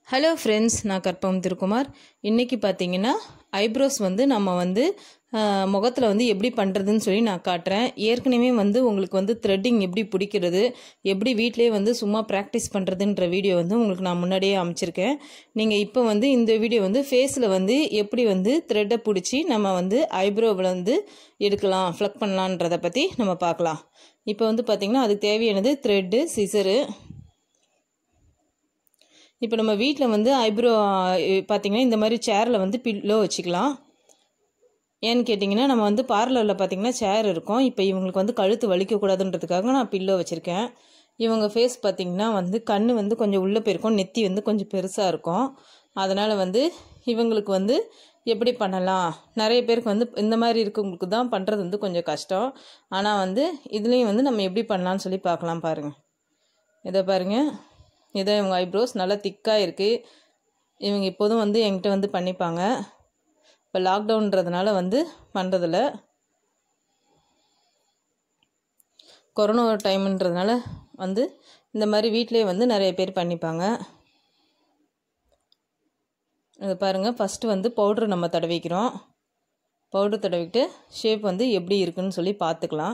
hello friends நான் கற்பகம் திருக்குமார் இன்றைக்கி பார்த்தீங்கன்னா ஐப்ரோஸ் வந்து நம்ம வந்து முகத்தில் வந்து எப்படி பண்ணுறதுன்னு சொல்லி நான் காட்டுறேன் ஏற்கனவே வந்து உங்களுக்கு வந்து த்ரெட்டிங் எப்படி பிடிக்கிறது எப்படி வீட்டிலே வந்து சும்மா ப்ராக்டிஸ் பண்ணுறதுன்ற வீடியோ வந்து உங்களுக்கு நான் முன்னாடியே அமைச்சிருக்கேன் நீங்கள் இப்போ வந்து இந்த வீடியோ வந்து ஃபேஸில் வந்து எப்படி வந்து த்ரெட்டை பிடிச்சி நம்ம வந்து ஐப்ரோவில் வந்து எடுக்கலாம் ஃப்ளக் பண்ணலான்றதை பற்றி நம்ம பார்க்கலாம் இப்போ வந்து பார்த்திங்கன்னா அதுக்கு தேவையானது த்ரெட்டு சிசரு இப்போ நம்ம வீட்டில் வந்து ஐப்ரோ பார்த்திங்கன்னா இந்த மாதிரி சேரில் வந்து பில்லோ வச்சுக்கலாம் ஏன்னு கேட்டிங்கன்னா நம்ம வந்து பார்லரில் பார்த்திங்கன்னா சேர் இருக்கும் இப்போ இவங்களுக்கு வந்து கழுத்து வலிக்கக்கூடாதுன்றதுக்காக நான் பில்லோ வச்சுருக்கேன் இவங்க ஃபேஸ் பார்த்திங்கன்னா வந்து கண் வந்து கொஞ்சம் உள்ளே போயிருக்கும் நெத்தி வந்து கொஞ்சம் பெருசாக இருக்கும் அதனால் வந்து இவங்களுக்கு வந்து எப்படி பண்ணலாம் நிறைய பேருக்கு வந்து இந்த மாதிரி இருக்கவங்களுக்கு தான் பண்ணுறது வந்து கொஞ்சம் கஷ்டம் ஆனால் வந்து இதுலேயும் வந்து நம்ம எப்படி பண்ணலான்னு சொல்லி பார்க்கலாம் பாருங்கள் இதை பாருங்கள் இதை இவங்க ஐப்ரோஸ் நல்லா திக்காக இருக்குது இவங்க இப்போதும் வந்து என்கிட்ட வந்து பண்ணிப்பாங்க இப்போ லாக்டவுன்றதுனால வந்து பண்ணுறதில்ல கொரோனா டைம்ன்றதுனால வந்து இந்த மாதிரி வீட்டிலே வந்து நிறைய பேர் பண்ணிப்பாங்க இது பாருங்கள் ஃபஸ்ட்டு வந்து பவுட்ரு நம்ம தடவிக்கிறோம் பவுட்ரு தடவிக்கிட்டு ஷேப் வந்து எப்படி இருக்குன்னு சொல்லி பார்த்துக்கலாம்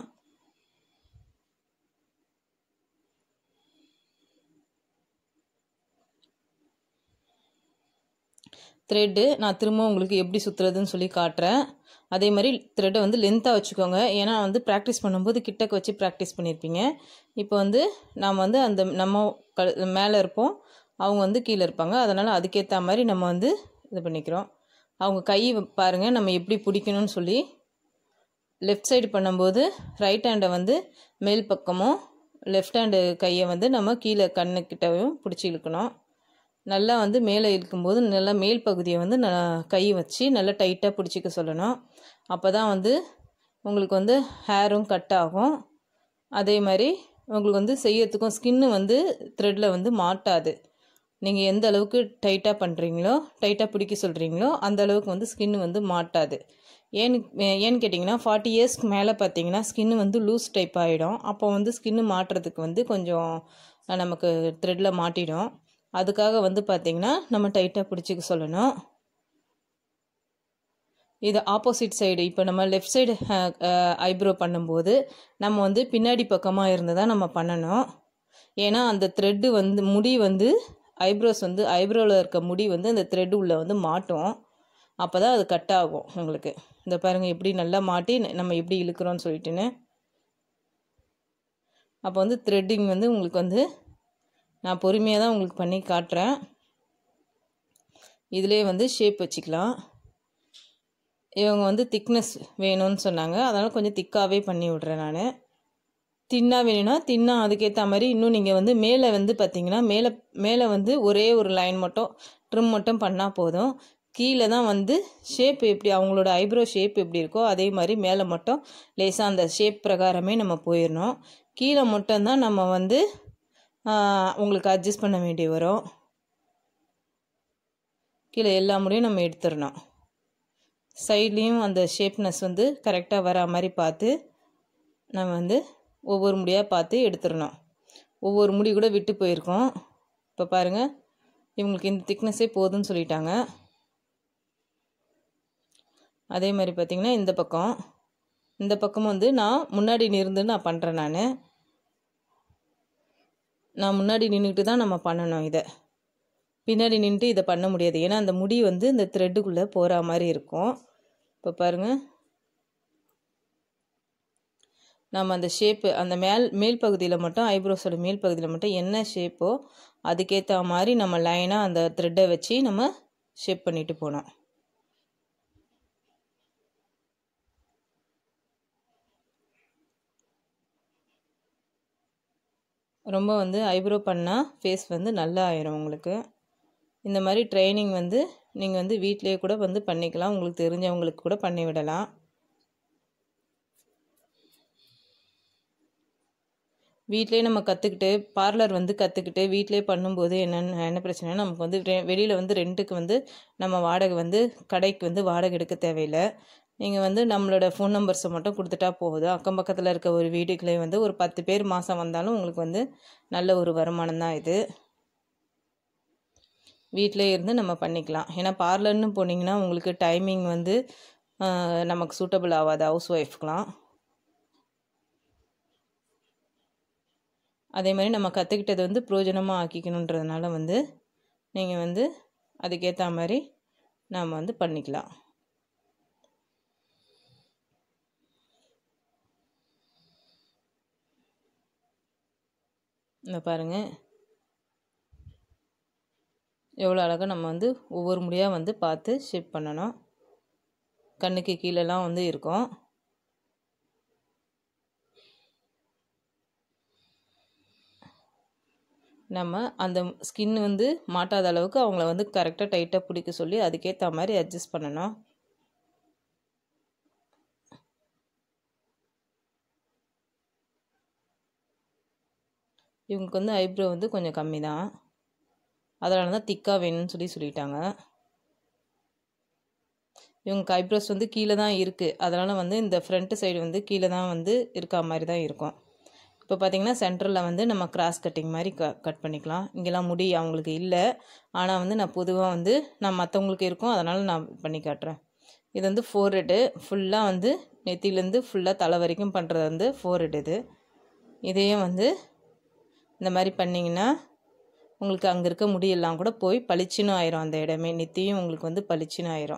த்ரெட்டு நான் திரும்ப உங்களுக்கு எப்படி சுற்றுறதுன்னு சொல்லி காட்டுறேன் அதே மாதிரி த்ரெட்டை வந்து லென்த்தாக வச்சுக்கோங்க ஏன்னா வந்து ப்ராக்டிஸ் பண்ணும்போது கிட்டக்க வச்சு ப்ராக்டிஸ் பண்ணியிருப்பீங்க இப்போ வந்து நாம் வந்து அந்த நம்ம க மேலே இருப்போம் அவங்க வந்து கீழே இருப்பாங்க அதனால் அதுக்கேற்ற மாதிரி நம்ம வந்து இது பண்ணிக்கிறோம் அவங்க கை பாருங்கள் நம்ம எப்படி பிடிக்கணும்னு சொல்லி லெஃப்ட் சைடு பண்ணும்போது ரைட் ஹேண்டை வந்து மேல் பக்கமும் லெஃப்ட் ஹேண்டு கையை வந்து நம்ம கீழே கண்ணுக்கிட்டவும் பிடிச்சி இழுக்கணும் நல்லா வந்து மேலே இழுக்கும்போது நல்லா மேல் பகுதியை வந்து ந கை வச்சு நல்லா டைட்டாக பிடிச்சிக்க சொல்லணும் அப்போ தான் வந்து உங்களுக்கு வந்து ஹேரும் கட் ஆகும் அதே மாதிரி உங்களுக்கு வந்து செய்யறதுக்கும் ஸ்கின்னு வந்து த்ரெட்டில் வந்து மாட்டாது நீங்கள் எந்த அளவுக்கு டைட்டாக பண்ணுறீங்களோ டைட்டாக பிடிக்க சொல்கிறீங்களோ அந்த அளவுக்கு வந்து ஸ்கின்னு வந்து மாட்டாது ஏன்னு ஏன்னு கேட்டிங்கன்னா ஃபார்ட்டி இயர்ஸ்க்கு மேலே பார்த்தீங்கன்னா ஸ்கின்னு வந்து லூஸ் டைப் ஆகிடும் அப்போ வந்து ஸ்கின்னு மாட்டுறதுக்கு வந்து கொஞ்சம் நமக்கு த்ரெட்டில் மாட்டிடும் அதுக்காக வந்து பார்த்திங்கன்னா நம்ம டைட்டாக பிடிச்சிக்க சொல்லணும் இது ஆப்போசிட் சைடு இப்போ நம்ம லெஃப்ட் சைடு ஐப்ரோ பண்ணும்போது நம்ம வந்து பின்னாடி பக்கமாக இருந்து தான் நம்ம பண்ணணும் ஏன்னா அந்த த்ரெட்டு வந்து முடி வந்து ஐப்ரோஸ் வந்து ஐப்ரோவில் இருக்க முடி வந்து அந்த த்ரெட்டு உள்ளே வந்து மாட்டும் அப்போ தான் அது கட் ஆகும் உங்களுக்கு இந்த பாருங்கள் எப்படி நல்லா மாட்டி நம்ம எப்படி இழுக்கிறோன்னு சொல்லிட்டுன்னு அப்போ வந்து த்ரெட்டிங் வந்து உங்களுக்கு வந்து நான் பொறுமையாக தான் உங்களுக்கு பண்ணி காட்டுறேன் இதிலே வந்து ஷேப் வச்சுக்கலாம் இவங்க வந்து திக்னஸ் வேணும்னு சொன்னாங்க அதனால் கொஞ்சம் திக்காகவே பண்ணி விட்றேன் நான் தின்னா வேணும்னா தின்னா அதுக்கேற்ற மாதிரி இன்னும் நீங்கள் வந்து மேலே வந்து பார்த்தீங்கன்னா மேலே மேலே வந்து ஒரே ஒரு லைன் மட்டும் ட்ரிம் மட்டும் பண்ணால் போதும் கீழே தான் வந்து ஷேப் எப்படி அவங்களோட ஐப்ரோ ஷேப் எப்படி இருக்கோ அதே மாதிரி மேலே மட்டும் லேசாக அந்த ஷேப் பிரகாரமே நம்ம போயிடணும் கீழே மட்டும்தான் நம்ம வந்து உங்களுக்கு அட்ஜஸ்ட் பண்ண வேண்டி வரும் கீழே எல்லா முடியும் நம்ம எடுத்துடணும் சைட்லேயும் அந்த ஷேப்னஸ் வந்து கரெக்டாக வரா மாதிரி பார்த்து நம்ம வந்து ஒவ்வொரு முடியாக பார்த்து எடுத்துடணும் ஒவ்வொரு முடி கூட விட்டு போயிருக்கோம் இப்போ பாருங்கள் இவங்களுக்கு இந்த திக்னஸே போதும்னு சொல்லிட்டாங்க அதே மாதிரி பார்த்திங்கன்னா இந்த பக்கம் இந்த பக்கமும் வந்து நான் முன்னாடி நிருந்து நான் பண்ணுறேன் நான் நான் முன்னாடி நின்றுக்கிட்டு தான் நம்ம பண்ணணும் இதை பின்னாடி நின்றுட்டு இதை பண்ண முடியாது ஏன்னா அந்த முடி வந்து இந்த த்ரெட்டுக்குள்ளே போகிற மாதிரி இருக்கும் இப்போ பாருங்கள் நம்ம அந்த ஷேப்பு அந்த மேல் மேல் பகுதியில் மட்டும் ஐப்ரோஸோட மேல் பகுதியில் மட்டும் என்ன ஷேப்போ அதுக்கேற்ற மாதிரி நம்ம லைனாக அந்த த்ரெட்டை வச்சு நம்ம ஷேப் பண்ணிட்டு போனோம் ரொம்ப வந்து ஐப்ரோ பண்ணால் ஃபேஸ் வந்து நல்லா ஆயிரும் உங்களுக்கு இந்த மாதிரி ட்ரைனிங் வந்து நீங்கள் வந்து வீட்டிலேயே கூட வந்து பண்ணிக்கலாம் உங்களுக்கு தெரிஞ்சவங்களுக்கு கூட பண்ணி விடலாம் வீட்டிலே நம்ம கற்றுக்கிட்டு பார்லர் வந்து கற்றுக்கிட்டு வீட்டிலே பண்ணும்போது என்னென்ன என்ன பிரச்சனை நமக்கு வந்து வெளியில் வந்து ரெண்ட்டுக்கு வந்து நம்ம வாடகை வந்து கடைக்கு வந்து வாடகை எடுக்க தேவையில்லை நீங்கள் வந்து நம்மளோட ஃபோன் நம்பர்ஸை மட்டும் கொடுத்துட்டா போகுது அக்கம் பக்கத்தில் இருக்க ஒரு வீடுகளே வந்து ஒரு பத்து பேர் மாதம் வந்தாலும் உங்களுக்கு வந்து நல்ல ஒரு வருமானம் தான் இது வீட்டிலே இருந்து நம்ம பண்ணிக்கலாம் ஏன்னா பார்லர்னு போனீங்கன்னா உங்களுக்கு டைமிங் வந்து ஆஹ், நமக்கு சூட்டபிள் ஆகாது ஹவுஸ் ஒய்ஃப்க்கெலாம் அதே மாதிரி நம்ம கற்றுக்கிட்டது வந்து பிரயோஜனமாக ஆக்கிக்கணுன்றதுனால வந்து நீங்கள் வந்து அதுக்கேற்ற மாதிரி நாம் வந்து பண்ணிக்கலாம் இந்த பாருங்கள் எவ்வளோ அழகாக நம்ம வந்து ஒவ்வொரு முடியாக வந்து பார்த்து ஷேப் பண்ணணும் கண்ணுக்கு கீழெல்லாம் வந்து இருக்கும் நம்ம அந்த ஸ்கின் வந்து மாட்டாத அளவுக்கு அவங்கள வந்து கரெக்டாக டைட்டாக பிடிக்க சொல்லி அதுக்கேற்ற மாதிரி அட்ஜஸ்ட் பண்ணணும் இவங்களுக்கு வந்து ஐப்ரோ வந்து கொஞ்சம் கம்மி தான் அதனால தான் திக்காக வேணும்னு சொல்லி சொல்லிட்டாங்க இவங்க ஐப்ரோஸ் வந்து கீழே தான் இருக்குது அதனால் வந்து இந்த ஃப்ரண்ட்டு சைடு வந்து கீழே தான் வந்து இருக்கா மாதிரி தான் இருக்கும் இப்போ பார்த்தீங்கன்னா சென்டரில் வந்து நம்ம கிராஸ் கட்டிங் மாதிரி க கட் பண்ணிக்கலாம் இங்கெல்லாம் முடி அவங்களுக்கு இல்லை ஆனால் வந்து நான் பொதுவாக வந்து நான் மற்றவங்களுக்கு இருக்கும் அதனால் நான் பண்ணி காட்டுறேன் இது வந்து ஃபோர் ஹெட்டு ஃபுல்லாக வந்து நெத்திலேருந்து ஃபுல்லாக தலை வரைக்கும் பண்ணுறது வந்து ஃபோர் ஹெட் இது இதையும் வந்து இந்த மாதிரி பண்ணிங்கன்னா உங்களுக்கு அங்கே இருக்க முடியெல்லாம் கூட போய் பளிச்சுன்னு ஆயிரும் அந்த இடமே நெத்தியும் உங்களுக்கு வந்து பளிச்சுன்னு ஆயிரும்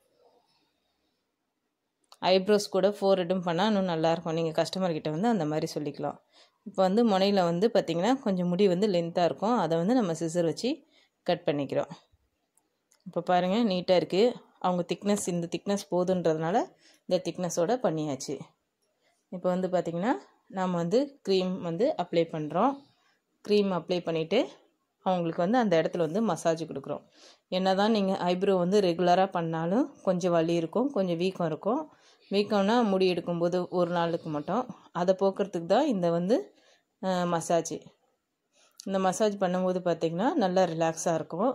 ஐப்ரோஸ் கூட ஃபோர் ஹெட்டும் பண்ணால் இன்னும் நல்லாயிருக்கும் நீங்கள் கஸ்டமர்கிட்ட வந்து அந்த மாதிரி சொல்லிக்கலாம் இப்போ வந்து முனையில் வந்து பார்த்திங்கன்னா கொஞ்சம் முடி வந்து லென்த்தாக இருக்கும் அதை வந்து நம்ம சிசர் வச்சு கட் பண்ணிக்கிறோம் இப்போ பாருங்கள் நீட்டாக இருக்குது அவங்க திக்னஸ் இந்த திக்னஸ் போதுன்றதுனால இந்த திக்னஸோட பண்ணியாச்சு இப்போ வந்து பார்த்திங்கன்னா நாம் வந்து க்ரீம் வந்து அப்ளை பண்ணுறோம் க்ரீம் அப்ளை பண்ணிவிட்டு அவங்களுக்கு வந்து அந்த இடத்துல வந்து மசாஜ் கொடுக்குறோம் என்ன தான் நீங்கள் ஐப்ரோ வந்து ரெகுலராக பண்ணாலும் கொஞ்சம் வலி இருக்கும் கொஞ்சம் வீக்கம் இருக்கும் வீக்கம்னா முடி எடுக்கும்போது ஒரு நாளுக்கு மட்டும் அதை போக்குறதுக்கு தான் இந்த வந்து மசாஜ் இந்த மசாஜ் பண்ணும்போது பார்த்திங்கன்னா நல்லா ரிலாக்ஸாக இருக்கும்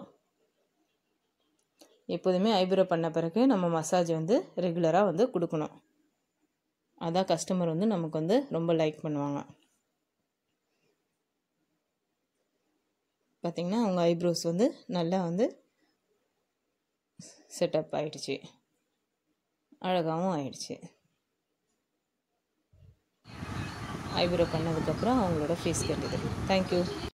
எப்போதுமே ஐப்ரோ பண்ண பிறகு நம்ம மசாஜ் வந்து ரெகுலராக வந்து கொடுக்கணும் அதான் கஸ்டமர் வந்து நமக்கு வந்து ரொம்ப லைக் பண்ணுவாங்க பார்த்திங்கன்னா அவங்க ஐப்ரோஸ் வந்து நல்லா வந்து செட்டப் ஆயிடுச்சு அழகாகவும் ஆயிடுச்சு ஐப்ரோ பண்ணதுக்கப்புறம் அவங்களோட ஃபேஸ் கட்டுது தேங்க்யூ